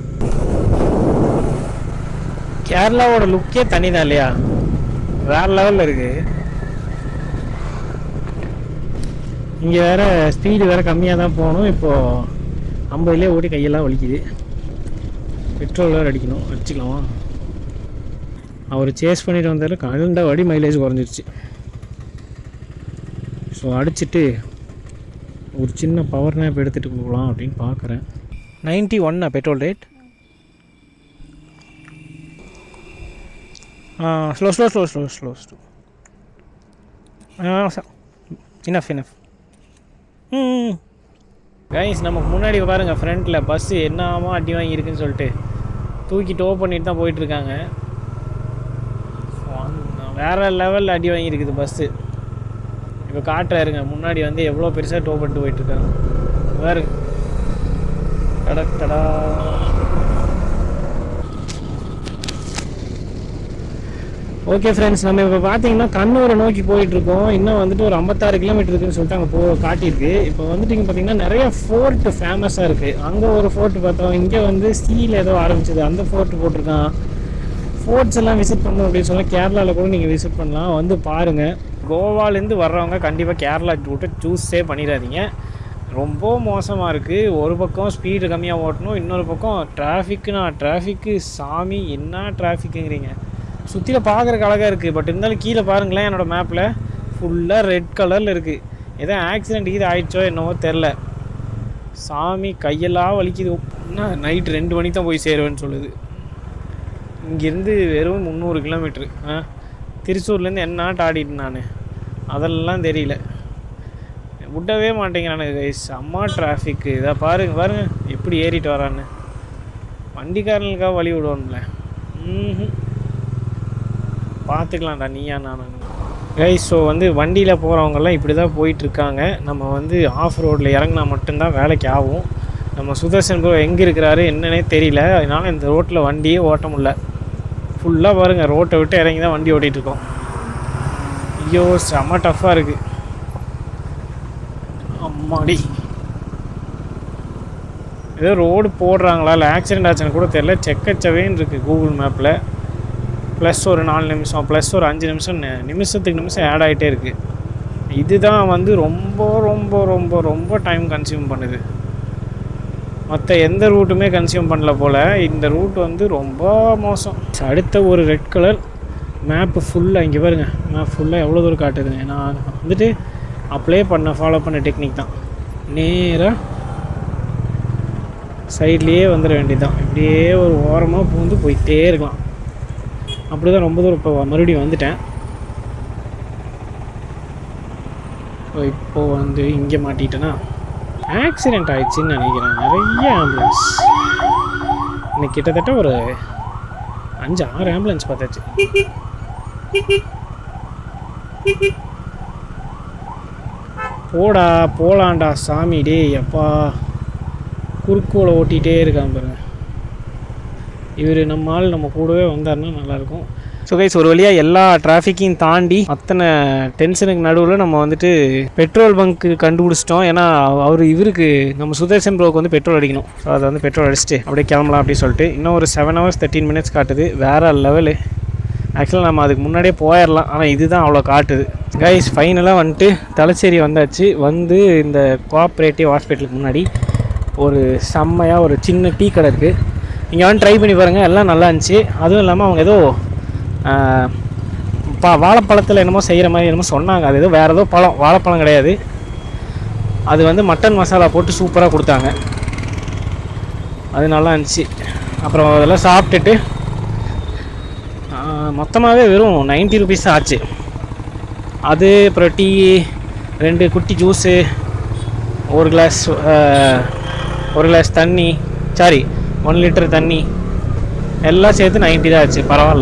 கேரளாவோட லுக்கே தனி தான் இல்லையா வேற லெவலில் இருக்கு இங்கே வேற ஸ்பீடு வேற கம்மியாக தான் போகணும் இப்போது ஐம்பதுலேயே ஓடி கையெல்லாம் வலிக்குது பெட்ரோல் வேறு அடிக்கணும் அடிச்சுக்கலாமா அவர் சேஸ் பண்ணிட்டு வந்தார் கண்ட வடி மைலேஜ் குறைஞ்சிருச்சு ஸோ அடிச்சுட்டு ஒரு சின்ன பவர் நேப் எடுத்துகிட்டு போகலாம் அப்படின்னு பார்க்குறேன் நைன்ட்டி ஒன்னா petrol rate slow slow slow slow slow slow enough enough hmm guys நமக்கு முன்னாடி பாருங்க ஃப்ரண்ட்டில் பஸ்ஸு என்னமா அடி வாங்கியிருக்குன்னு சொல்லிட்டு தூக்கி டோ பண்ணிட்டு தான் போயிட்டுருக்காங்க வேற லெவலில் அடி வாங்கியிருக்குது பஸ்ஸு இப்போ காட்டுறாருங்க முன்னாடி வந்து எவ்வளோ பெருசாக டோ பண்ணிட்டு போயிட்டுருக்காங்க வேறு கடக்கடா ஓகே ஃப்ரெண்ட்ஸ் நம்ம இப்போ பார்த்தீங்கன்னா கண்ணூரை நோக்கி போயிட்டுருக்கோம் இன்னும் வந்துட்டு ஒரு ஐம்பத்தாறு கிலோமீட்டர் இருக்குன்னு சொல்லிட்டு அங்கே போ காட்டியிருக்கு இப்போ வந்துட்டு இங்கே பார்த்தீங்கன்னா நிறைய ஃபோர்ட்டு ஃபேமஸாக இருக்குது அங்கே ஒரு ஃபோர்ட்டு பார்த்தோம் இங்கே வந்து ஸ்டீல் ஏதோ ஆரம்பிச்சது அந்த ஃபோர்ட்டு போட்டிருக்கான் ஃபோர்ட்ஸ் எல்லாம் விசிட் பண்ணணும் அப்படின்னு சொன்னால் கேரளாவில் கூட நீங்கள் விசிட் பண்ணலாம் வந்து பாருங்கள் கோவாலேருந்து வர்றவங்க கண்டிப்பாக கேரளா ரூட்டை சூஸே பண்ணிடாதீங்க ரொம்ப மோசமாக இருக்குது ஒரு பக்கம் ஸ்பீடு கம்மியாக ஓட்டணும் இன்னொரு பக்கம் டிராஃபிக்குனா டிராஃபிக்கு சாமி என்ன டிராஃபிக்குங்கிறீங்க சுற்றியில் பார்க்குறக்கு அழகாக இருக்குது பட் இருந்தாலும் கீழே பாருங்களேன் என்னோடய மேப்பில் ஃபுல்லாக ரெட் கலரில் இருக்குது ஏதோ ஆக்சிடென்ட் இது ஆயிடுச்சோ என்னவோ தெரில சாமி கையெல்லாம் வலிக்குது என்ன நைட் ரெண்டு மணிக்கு தான் போய் சேருவேன்னு சொல்லுது இங்கேருந்து வெறும் முந்நூறு கிலோமீட்ரு ஆ திருச்சூர்லேருந்து என்ன ஆடிட்டு நான் அதெல்லாம் தெரியல விடவே மாட்டேங்கிறானுங்க கைஸ் அம்மா டிராஃபிக்கு இதை பாருங்க பாருங்க எப்படி ஏறிட்டு வரான்னு வண்டிக்காரனுக்காக வழி விடுவோம்ல ம் பார்த்துக்கலாம்டா நீயா நானும் கைஸ் ஸோ வந்து வண்டியில் போகிறவங்கெல்லாம் இப்படி தான் போயிட்டுருக்காங்க நம்ம வந்து ஆஃப் ரோட்டில் இறங்கினா மட்டும்தான் வேலைக்கு ஆகும் நம்ம சுதர்சன் ப்ரோ எங்கே இருக்கிறாரு என்னன்னே தெரியல அதனால் இந்த ரோட்டில் வண்டியே ஓட்ட முடியல ஃபுல்லாக பாருங்கள் ரோட்டை விட்டு இறங்கி தான் வண்டி ஓட்டிகிட்டு இருக்கோம் ஐயோ செம்ம டஃப்பாக இருக்குது அம்மாடி ஏதோ ரோடு போடுறாங்களா இல்லை ஆக்சிடென்ட் ஆச்சுன்னு கூட தெரில செக்கச்சவேன்னு இருக்குது கூகுள் மேப்பில் ப்ளஸ் ஒரு நாலு நிமிஷம் ப்ளஸ் ஒரு அஞ்சு நிமிஷம் நி- நிமிஷத்துக்கு நிமிஷம் ஆட் ஆகிட்டே இருக்குது இதுதான் வந்து ரொம்ப ரொம்ப ரொம்ப ரொம்ப டைம் கன்சியூம் பண்ணுது மற்ற எந்த ரூட்டுமே கன்சியூம் பண்ணல போல் இந்த ரூட் வந்து ரொம்ப மோசம் அடுத்த ஒரு ரெட் கலர் மேப்பு ஃபுல்லாக இங்கே பாருங்க மேப் ஃபுல்லாக எவ்வளோ தூரம் காட்டுதுங்க நான் வந்துட்டு அப்ளை பண்ண ஃபாலோ பண்ண டெக்னிக் தான் நேராக சைட்லேயே வந்துட வேண்டியதுதான் இப்படியே ஒரு ஓரமாக பூந்து போயிட்டே இருக்கலாம் அப்படி தான் ரொம்ப தூரம் இப்போ மறுபடியும் வந்துட்டேன் ஸோ இப்போது வந்து இங்கே மாட்டிட்டேன்னா ஆக்சிடெண்ட் ஆயிடுச்சுன்னு நினைக்கிறேன் நிறைய ஆம்புலன்ஸ் இன்னைக்கு கிட்டத்தட்ட ஒரு அஞ்சு ஆறு ஆம்புலன்ஸ் பார்த்தாச்சு போடா போலாண்டா சாமி டேய் அப்பா குறுக்கோலை ஓட்டிகிட்டே இருக்கான் பாருங்க இவர் நம்ம ஆள் நம்ம கூடவே வந்தாருன்னா நல்லாயிருக்கும் ஸோ கைஸ் ஒரு வழியாக எல்லா டிராஃபிக்கையும் தாண்டி அத்தனை டென்ஷனுக்கு நடுவில் நம்ம வந்துட்டு பெட்ரோல் பங்க்கு கண்டுபிடிச்சிட்டோம் ஏன்னா அவர் இவருக்கு நம்ம சுதர்சன் ப்ரோக்கு வந்து பெட்ரோல் அடிக்கணும் ஸோ அதை வந்து பெட்ரோல் அடிச்சுட்டு அப்படியே கிளம்பலாம் அப்படின்னு சொல்லிட்டு இன்னும் ஒரு செவன் ஹவர்ஸ் தேர்ட்டின் மினிட்ஸ் காட்டுது வேறு லெவலு ஆக்சுவலாக நம்ம அதுக்கு முன்னாடியே போயிடலாம் ஆனால் இதுதான் அவ்வளோ காட்டுது கைஸ் ஃபைனலாக வந்துட்டு தலைச்சேரி வந்தாச்சு வந்து இந்த கோஆப்ரேட்டிவ் ஹாஸ்பிட்டலுக்கு முன்னாடி ஒரு செம்மையாக ஒரு சின்ன டீ கடை இருக்குது இங்கே வந்து ட்ரை பண்ணி பாருங்கள் எல்லாம் நல்லா இருந்துச்சு அதுவும் இல்லாமல் அவங்க ஏதோ ஆஹ், பா வாழைப்பழத்தில் என்னமோ செய்கிற மாதிரி என்னமோ சொன்னாங்க அது ஏதோ வேறு ஏதோ பழம் வாழைப்பழம் கிடையாது அது வந்து மட்டன் மசாலா போட்டு சூப்பராக கொடுத்தாங்க அது நல்லா இருந்துச்சு அப்புறம் அதெல்லாம் சாப்பிட்டுட்டு மொத்தமாகவே வெறும் 90 ருபீஸ் தான் ஆச்சு அது அப்புறம் டீ ரெண்டு குட்டி ஜூஸு ஒரு கிளாஸ் ஒரு கிளாஸ் தண்ணி சாரி ஒன் லிட்டர் தண்ணி எல்லாம் சேர்த்து 90 தான் ஆச்சு பரவாயில்ல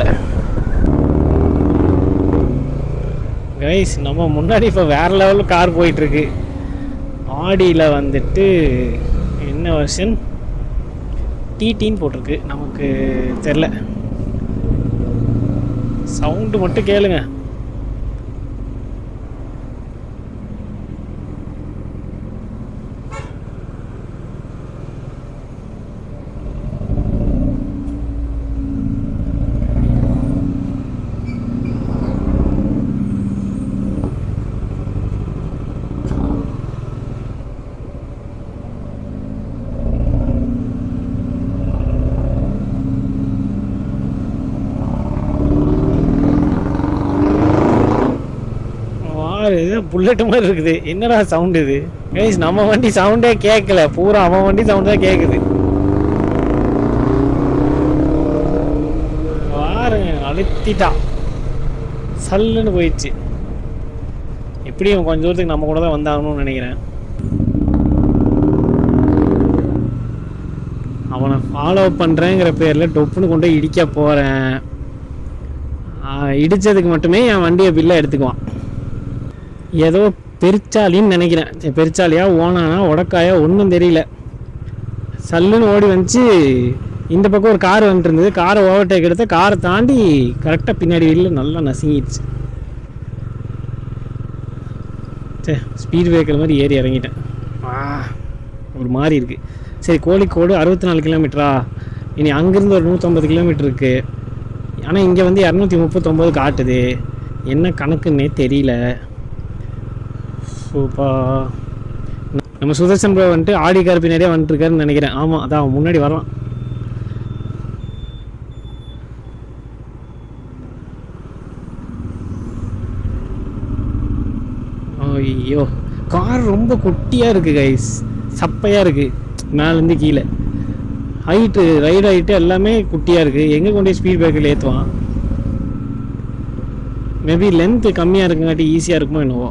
கைஸ் நம்ம முன்னாடி இப்போ வேறு லெவலில் கார் போயிட்டுருக்கு ஆடியில் வந்துட்டு என்ன வருஷன் டிடின்னு போட்டிருக்கு நமக்கு தெரில சவுண்டு மட்டும் கேளுங்க வாரு இது புல்லட் மாதிரி இருக்குது என்னடா சவுண்டு இது கைஸ் நம்ம வண்டி சவுண்டே கேட்கல பூரா அவன் வண்டி சவுண்ட் தான் கேட்குது வாருங்க அழுத்திட்டான் சல்லுன்னு போயிடுச்சு எப்படியும் கொஞ்ச தூரத்துக்கு நம்ம கூட தான் வந்தாகணும்னு நினைக்கிறேன் அவனை ஃபாலோ பண்ணுறேங்கிற பேரில் டொப்புன்னு கொண்டு போய் இடிக்க போகிறேன் இடித்ததுக்கு மட்டுமே என் வண்டியை பில்லை எடுத்துக்குவான் ஏதோ பெருச்சாலின்னு நினைக்கிறேன் சரி, பெருச்சாலியா ஓனானா உடக்காயா ஒன்றும் தெரியல சல்லுன்னு ஓடி வந்துச்சு இந்த பக்கம் ஒரு கார் வந்துட்டு இருந்தது காரை ஓவர்டேக் எடுத்து காரை தாண்டி கரெக்டாக பின்னாடி வீட்டில் நல்லா நசுங்கிடுச்சு சே ஸ்பீட் பிரேக்கர் மாதிரி ஏறி இறங்கிட்டேன் ஆ ஒரு மாதிரி இருக்குது சரி கோழிக்கோடு அறுபத்தி நாலு கிலோமீட்டரா இனி அங்கேருந்து ஒரு நூற்றம்பது கிலோமீட்டர் இருக்குது ஆனால் இங்கே வந்து இரநூத்தி முப்பத்தொம்போது காட்டுது என்ன கணக்குன்னே தெரியல சூப்பா நம்ம சுதர்சன் ப்ரோ வந்துட்டு ஆடி கார் பின்னாடியே வந்துட்டுருக்காருன்னு நினைக்கிறேன் ஆமாம் அதான் அவன் முன்னாடி வரலாம் ஐயோ கார் ரொம்ப குட்டியாக இருக்குது கைஸ் சப்பையாக இருக்குது மேலேருந்து கீழே ஹைட்டு ரைடு ஹைட்டு எல்லாமே குட்டியாக இருக்குது எங்கே கொண்டு போய் ஸ்பீட் பிரேக்கரில் ஏற்றுவான் மேபி லென்த்து கம்மியாக இருக்குங்காட்டி ஈஸியாக இருக்குமோ என்னவோ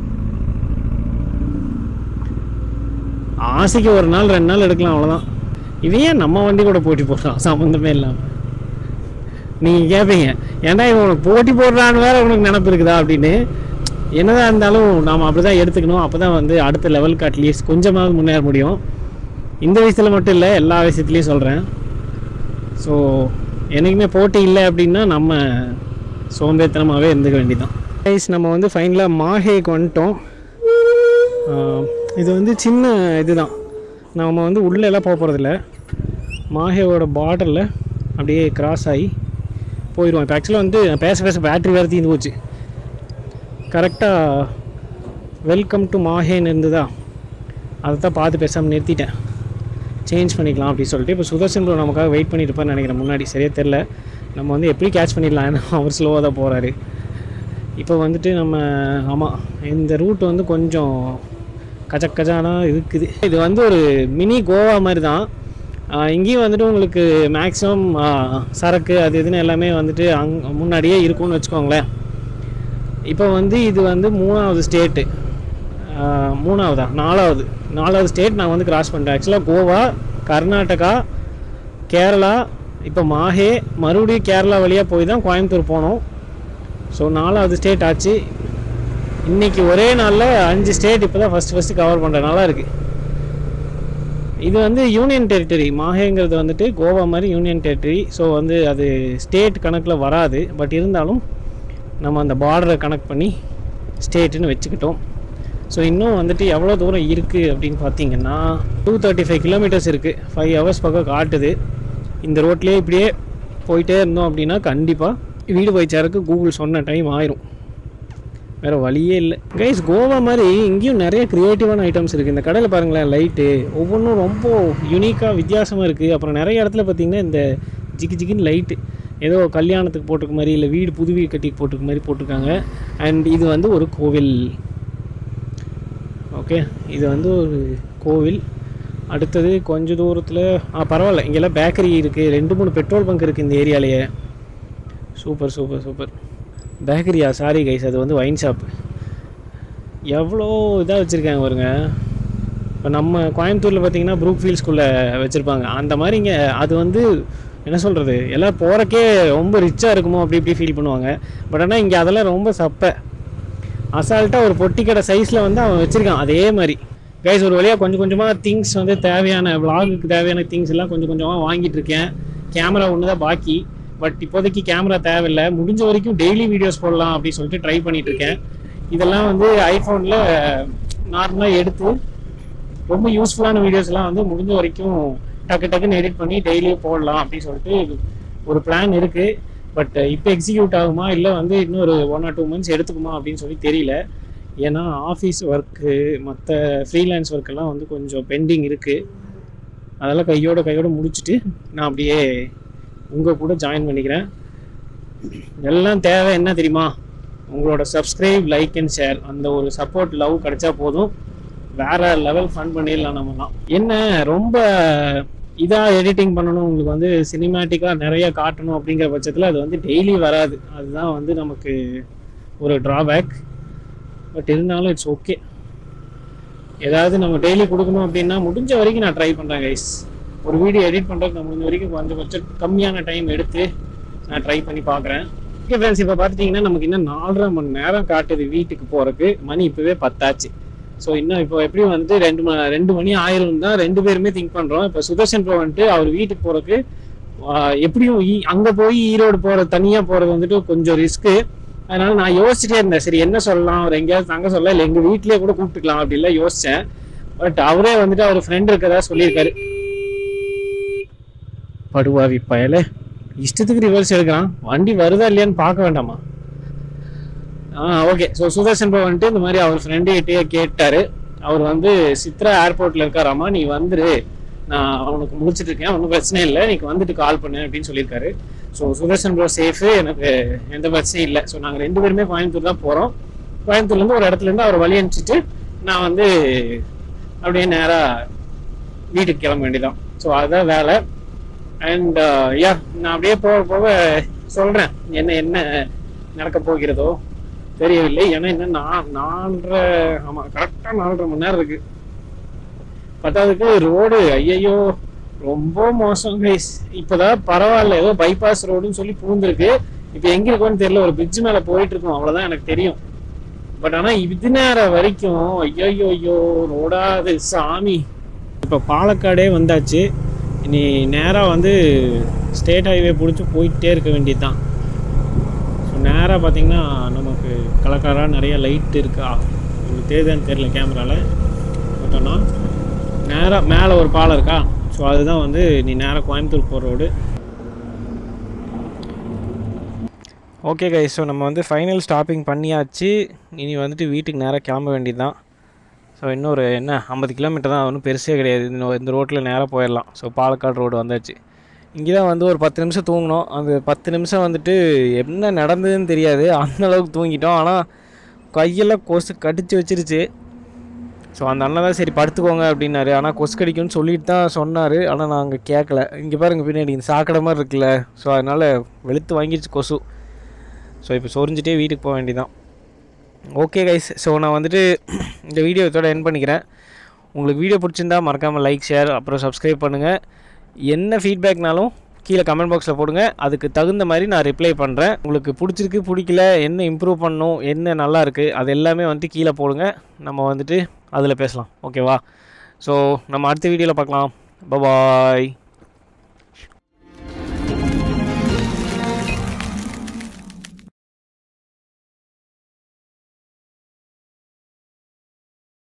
ஆசைக்கு ஒரு நாள் ரெண்டு நாள் எடுக்கலாம் அவ்வளோதான் இவன் ஏன் நம்ம வண்டி கூட போட்டி போடுறான் சம்மந்தமே இல்லாமல் நீங்கள் கேட்பீங்க ஏன்டா இவன் உனக்கு போட்டி போடுறான்னு வேற உனக்கு நினப்பு இருக்குதா அப்படின்னு என்னதான் இருந்தாலும் நாம் அப்படி தான் எடுத்துக்கணும் அப்போ தான் வந்து அடுத்த லெவலுக்கு அட்லீஸ்ட் கொஞ்சமாவது முன்னேற முடியும் இந்த வயசில் மட்டும் இல்லை எல்லா விஷயத்துலையும் சொல்கிறேன் ஸோ என்றைக்குமே போட்டி இல்லை அப்படின்னா நம்ம சோம்பேறித்தனமாகவே இருந்துக்க வேண்டியதான் கைஸ் நம்ம வந்து ஃபைனலாக மாஹேக்கு வந்துட்டோம் ஆஹ் இது வந்து சின்ன இதுதான் நம்ம வந்து உள்ளே எல்லாம் போக போகிறதில்ல மாஹேவோட பார்டரில் அப்படியே கிராஸ் ஆகி போயிடுவோம் இப்போ ஆக்சுவலாக வந்து பேச பேச பேட்டரி வேறு தீர்ந்து போச்சு கரெக்டாக வெல்கம் டு மாஹேன்னு இருந்ததா அதை தான் பார்த்து பேசாமல் நிறுத்திட்டேன் சேஞ்ச் பண்ணிக்கலாம் அப்படின்னு சொல்லிட்டு இப்போ சுதர்சன் ப்ரோ நமக்காக வெயிட் பண்ணிட்டு இருப்பான்னு நினைக்கிறேன் முன்னாடி சரியா தெரில நம்ம வந்து எப்படி கேட்ச் பண்ணிடலாம் ஏன்னா அவர் ஸ்லோவாக தான் போகிறாரு இப்போ வந்துட்டு நம்ம ஆமாம் இந்த ரூட் வந்து கொஞ்சம் கஜக் கஜானா இருக்குது இது வந்து ஒரு மினி கோவா மாதிரி தான் ஆஹ் இங்கேயும் வந்துட்டு உங்களுக்கு மேக்ஸிமம் சரக்கு அது இதுன்னு எல்லாமே வந்துட்டு அங் முன்னாடியே இருக்கும்னு வச்சுக்கோங்களேன் இப்போ வந்து இது வந்து மூணாவது ஸ்டேட்டு மூணாவதா நாலாவது நாலாவது ஸ்டேட் நான் வந்து கிராஸ் பண்ணிட்டேன் ஆக்சுவலாக கோவா கர்நாடகா கேரளா இப்போ மாஹே மறுபடியும் கேரளா வழியாக போய் தான் கோயம்புத்தூர் போனோம் ஸோ நாலாவது ஸ்டேட் ஆச்சு இன்னைக்கு ஒரே நாளில் அஞ்சு ஸ்டேட் இப்போ தான் ஃபஸ்ட்டு ஃபஸ்ட்டு கவர் பண்ணுறேன் நல்லா இருக்கு இது வந்து யூனியன் டெரிட்டரி மாஹேங்கிறது வந்துட்டு கோவா மாதிரி யூனியன் டெரிட்டரி ஸோ வந்து அது ஸ்டேட் கணக்கில் வராது பட் இருந்தாலும் நம்ம அந்த பார்டரை கனெக்ட் பண்ணி ஸ்டேட்டுன்னு வச்சுக்கிட்டோம் ஸோ இன்னும் வந்துட்டு எவ்வளோ தூரம் இருக்குது அப்படின்னு பார்த்தீங்கன்னா டூ தேர்ட்டி ஃபைவ் கிலோமீட்டர்ஸ் இருக்குது ஃபைவ் ஹவர்ஸ் பக்கம் காட்டுது இந்த ரோட்லேயே இப்படியே போயிட்டே இருந்தோம் அப்படின்னா கண்டிப்பாக வீடு போய் சேரக்கு கூகுள் சொன்ன டைம் ஆயிரும் வேறு வழியே இல்லை கைஸ் கோவா மாதிரி இங்கேயும் நிறைய க்ரியேட்டிவான ஐட்டம்ஸ் இருக்குது இந்த கடையில் பாருங்களேன் லைட்டு ஒவ்வொன்றும் ரொம்ப யூனிக்காக வித்தியாசமாக இருக்குது அப்புறம் நிறைய இடத்துல பார்த்தீங்கன்னா இந்த ஜிகி ஜிகின்னு லைட்டு ஏதோ கல்யாணத்துக்கு போட்டிருக்க மாதிரி இல்லை வீடு புது வீடு கட்டி போட்டிருக்க மாதிரி போட்டிருக்காங்க அண்ட் இது வந்து ஒரு கோவில் ஓகே இது வந்து ஒரு கோவில் அடுத்தது கொஞ்ச தூரத்தில் ஆ பரவாயில்ல இங்கெல்லாம் பேக்கரி இருக்குது ரெண்டு மூணு பெட்ரோல் பங்க் இருக்குது இந்த ஏரியாலேயே சூப்பர் சூப்பர் சூப்பர் பேக்கரியா சாரி கைஸ் அது வந்து ஒயின் ஷாப் எவ்வளோ இதாக வச்சுருக்காங்க பாருங்க இப்போ நம்ம கோயம்புத்தூரில் பார்த்தீங்கன்னா ப்ரூக் ஃபீல்ட்ஸ்குள்ளே வச்சுருப்பாங்க அந்த மாதிரி இங்கே அது வந்து என்ன சொல்கிறது எல்லாம் போகிறக்கே ரொம்ப ரிச்சாக இருக்குமோ அப்படி இப்படி ஃபீல் பண்ணுவாங்க பட் ஆனால் இங்கே அதெல்லாம் ரொம்ப சப்பை அசால்ட்டாக ஒரு பொட்டி கடை சைஸில் வந்து அவன் வச்சுருக்கான் அதே மாதிரி கைஸ் ஒரு வழியாக கொஞ்சம் கொஞ்சமாக திங்ஸ் வந்து தேவையான vlog-க்கு தேவையான திங்ஸ் எல்லாம் கொஞ்சம் கொஞ்சமாக வாங்கிட்டு இருக்கேன் கேமரா ஒன்று தான் பாக்கி பட் இப்போதைக்கு கேமரா தேவையில்லை முடிஞ்ச வரைக்கும் டெய்லி வீடியோஸ் போடலாம் அப்படின்னு சொல்லிட்டு ட்ரை பண்ணிட்டு இருக்கேன் இதெல்லாம் வந்து ஐஃபோனில் நார்மலாக எடுத்து ரொம்ப யூஸ்ஃபுல்லான வீடியோஸ்லாம் வந்து முடிஞ்ச வரைக்கும் டக்கு டக்குன்னு எடிட் பண்ணி டெய்லியும் போடலாம் அப்படின்னு சொல்லிட்டு ஒரு பிளான் இருக்குது பட் இப்போ எக்ஸிக்யூட் ஆகுமா இல்லை வந்து இன்னொரு ஒன் ஆர் டூ மந்த்ஸ் எடுத்துக்குமா அப்படின்னு சொல்லி தெரியல ஏன்னா ஆஃபீஸ் ஒர்க்கு மற்ற ஃப்ரீலான்ஸ் ஒர்க்கெல்லாம் வந்து கொஞ்சம் பெண்டிங் இருக்குது அதெல்லாம் கையோட கையோட முடிச்சுட்டு நான் அப்படியே உங்கள் கூட ஜாயின் பண்ணிக்கிறேன் எல்லாம் தேவை என்ன தெரியுமா உங்களோட சப்ஸ்கிரைப் லைக் அண்ட் ஷேர் அந்த ஒரு சப்போர்ட் லவ் கிடைச்சா போதும் வேற லெவல் ஃபன் பண்ணிடலாம் நம்மலாம் என்ன ரொம்ப இதாக எடிட்டிங் பண்ணணும் உங்களுக்கு வந்து சினிமேட்டிக்காக நிறைய காட்டணும் அப்படிங்கிற பட்சத்தில் அது வந்து டெய்லி வராது அதுதான் வந்து நமக்கு ஒரு ட்ராபேக் பட் இருந்தாலும் இட்ஸ் ஓகே ஏதாவது நம்ம டெய்லி கொடுக்கணும் அப்படின்னா முடிஞ்ச வரைக்கும் நான் ட்ரை பண்ணுறேன் கைஸ் ஒரு வீடியோ எடிட் பண்ணுறதுக்கு நான் முடிஞ்ச வரைக்கும் கொஞ்சம் கொஞ்சம் கம்மியான டைம் எடுத்து நான் ட்ரை பண்ணி பார்க்குறேன் ஓகே ஃப்ரெண்ட்ஸ் இப்போ பார்த்துட்டிங்கன்னா நமக்கு இன்னும் நாலரை மணி நேரம் காட்டுது வீட்டுக்கு போகிறதுக்கு மணி இப்போவே பத்தாச்சு ஸோ இன்னும் இப்போ எப்படியும் வந்துட்டு ரெண்டு மணி ரெண்டு மணி ஆயிரம் தான் ரெண்டு பேருமே திங்க் பண்ணுறோம் இப்போ சுதர்ஷன் ப்ரோ வந்துட்டு அவர் வீட்டுக்கு போகிறதுக்கு எப்படியும் ஈ அங்கே போய் ஈரோடு போகிறது தனியாக போகிறது வந்துட்டு கொஞ்சம் ரிஸ்க்கு அதனால நான் யோசிச்சுட்டே இருந்தேன் சரி என்ன சொல்லலாம் அவர் எங்கேயாவது தங்க சொல்ல இல்லை எங்கள் வீட்லயே கூட கூப்பிட்டுக்கலாம் அப்படிலாம் யோசித்தேன் பட் அவரே வந்துட்டு அவர் ஃப்ரெண்ட் இருக்கதா சொல்லியிருக்காரு படுவாவி பயலே இஷ்டத்துக்கு ரிவர்ஸ் எடுக்கிறான் வண்டி வருதா இல்லையான்னு பார்க்க வேண்டாமா ஆ ஓகே ஸோ சுதர்ஷன் ப்ரோ வந்துட்டு இந்த மாதிரி அவர் ஃப்ரெண்டு கிட்டேயே கேட்டாரு அவர் வந்து சித்ரா ஏர்போர்ட்ல இருக்காராமா நீ வந்துரு நான் அவனுக்கு முடிச்சிட்டு இருக்கேன் ஒன்றும் பிரச்சனை இல்லை நீ வந்துட்டு கால் பண்ணு அப்படின்னு சொல்லியிருக்காரு ஸோ சுதர்ஷன் ப்ரோ சேஃபு எனக்கு எந்த பிரச்சனையும் இல்லை ஸோ நாங்கள் ரெண்டு பேருமே கோயம்புத்தூர் தான் போகிறோம் கோயம்புத்தூர்லேருந்து ஒரு இடத்துல இருந்து அவர் வழி அனுப்பிச்சிட்டு நான் வந்து அப்படியே நேராக வீட்டுக்கு கிளம்ப வேண்டியதான் ஸோ அதுதான் வேலை அண்ட் யா நான் அப்படியே போக போக சொல்கிறேன் என்ன என்ன நடக்க போகிறதோ தெரியவில்லை ஏன்னா என்ன நான் நாலரை ஆமாம் கரெக்டாக நாலரை மணி நேரம் இருக்கு பத்தாவதுக்கு ரோடு ஐயையோ ரொம்ப மோசம் கைஸ் இப்போதான் பரவாயில்ல ஏதோ பைபாஸ் ரோடுன்னு சொல்லி பூந்துருக்கு இப்போ எங்க இருக்கோன்னு தெரியல ஒரு பிரிட்ஜ் மேல போயிட்டு இருக்கோம் அவ்வளவுதான் எனக்கு தெரியும் பட் ஆனா இது நேரம் வரைக்கும் ஐயோ ஐயோ ரோடாது சாமி இப்போ பாலக்காடே வந்தாச்சு இனி நேராக வந்து ஸ்டேட் ஹைவே பிடிச்சி போயிட்டே இருக்க வேண்டியது தான் ஸோ நேராக பார்த்தீங்கன்னா நமக்கு கலக்கலாக நிறைய லைட் இருக்கா உங்களுக்கு தெரியுதான்னு தெரியல கேமராவில் பட் ஆனால் நேராக மேலே ஒரு பாலம் இருக்கா ஸோ அதுதான் வந்து நீ நேராக கோயம்புத்தூர் போகிற ரோடு ஓகே கைஸ் ஸோ நம்ம வந்து ஃபைனல் ஸ்டாப்பிங் பண்ணியாச்சு இனி வந்துட்டு வீட்டுக்கு நேராக கிளம்ப வேண்டியது தான் ஸோ இன்னொரு என்ன ஐம்பது கிலோமீட்டர் தான் ஒன்றும் பெருசே கிடையாது இந்த இந்த ரோட்டில் நேராக போயிடலாம் ஸோ பாலக்காடு ரோடு வந்தாச்சு இங்கே தான் வந்து ஒரு பத்து நிமிஷம் தூங்கினோம் அந்த பத்து நிமிஷம் வந்துட்டு என்ன நடந்ததுன்னு தெரியாது அந்த அளவுக்கு தூங்கிட்டோம் ஆனால் கையெல்லாம் கொசு கடிச்சு வச்சிருச்சு ஸோ அந்த அண்ணன் தான் சரி படுத்துக்கோங்க அப்படின்னாரு ஆனால் கொசு கடிக்கும்னு சொல்லிட்டு தான் சொன்னார் ஆனால் நாங்கள் கேட்கல இங்கே பாருங்க பின்னாடி இந்த சாக்கடை மாதிரி இருக்குல்ல ஸோ அதனால் வெளுத்து வாங்கிடுச்சு கொசு ஸோ இப்போ சொரிஞ்சிட்டே வீட்டுக்கு போக வேண்டியதான் ஓகே கைஸ் ஸோ நான் வந்துட்டு இந்த வீடியோ இதோட என் பண்ணிக்கிறேன் உங்களுக்கு வீடியோ பிடிச்சிருந்தா மறக்காமல் லைக் ஷேர் அப்புறம் சப்ஸ்கிரைப் பண்ணுங்கள் என்ன ஃபீட்பேக்னாலும் கீழே கமெண்ட் பாக்ஸில் போடுங்க அதுக்கு தகுந்த மாதிரி நான் ரிப்ளை பண்ணுறேன் உங்களுக்கு பிடிச்சிருக்கு பிடிக்கல என்ன இம்ப்ரூவ் பண்ணணும் என்ன நல்லா இருக்குது அது எல்லாமே வந்துட்டு கீழே போடுங்க நம்ம வந்துட்டு அதில் பேசலாம் ஓகேவா ஸோ நம்ம அடுத்த வீடியோவில் பார்க்கலாம் பாய்